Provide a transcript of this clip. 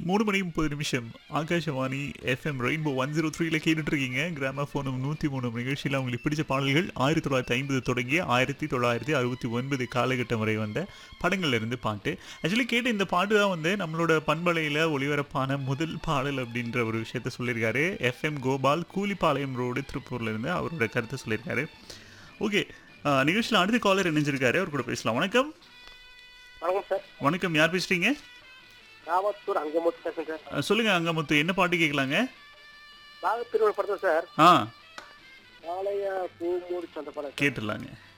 மூணு மணி முப்பது நிமிஷம் Akashvani FM rainbow one zero த்ரீல கேட்டுட்டு இருக்கீங்க கிராமஃபோனும் நூற்றி மூணு நிகழ்ச்சியில் உங்களுக்கு பிடிச்ச பாடல்கள் ஆயிரத்தி தொள்ளாயிரத்தி ஐம்பது தொடங்கிய ஆயிரத்தி தொள்ளாயிரத்தி அறுபத்தி ஒன்பது காலகட்டம் வரை வந்த படங்கள்ல இருந்து பாட்டு ஆக்சுவலி கேட்ட இந்த பாட்டு தான் வந்து நம்மளோட பண்பலையில் ஒளிபரப்பான முதல் பாடல் அப்படின்ற ஒரு விஷயத்த சொல்லியிருக்காரு எஃப்எம் கோபால் கூலிப்பாளையம் ரோடு திருப்பூர்ல இருந்து அவரோட கருத்தை சொல்லியிருக்காரு ஓகே நிகழ்ச்சியில் அடுத்த காலர் இணைஞ்சிருக்காரு அவர் கூட பேசலாம் வணக்கம் வணக்கம் சார் வணக்கம் யார் பேசுறீங்க ராவத்தூர் அங்கமுத்து பேசுறேன் சார் அஹ் சொல்லுங்க அங்கமுத்து என்ன பாட்டு கேட்கலாங்க நாகத்திருவள் படத்தில் சார் ஆ காளையா பூ மூடிச்சு அந்த படம் கேட்டுடலாங்க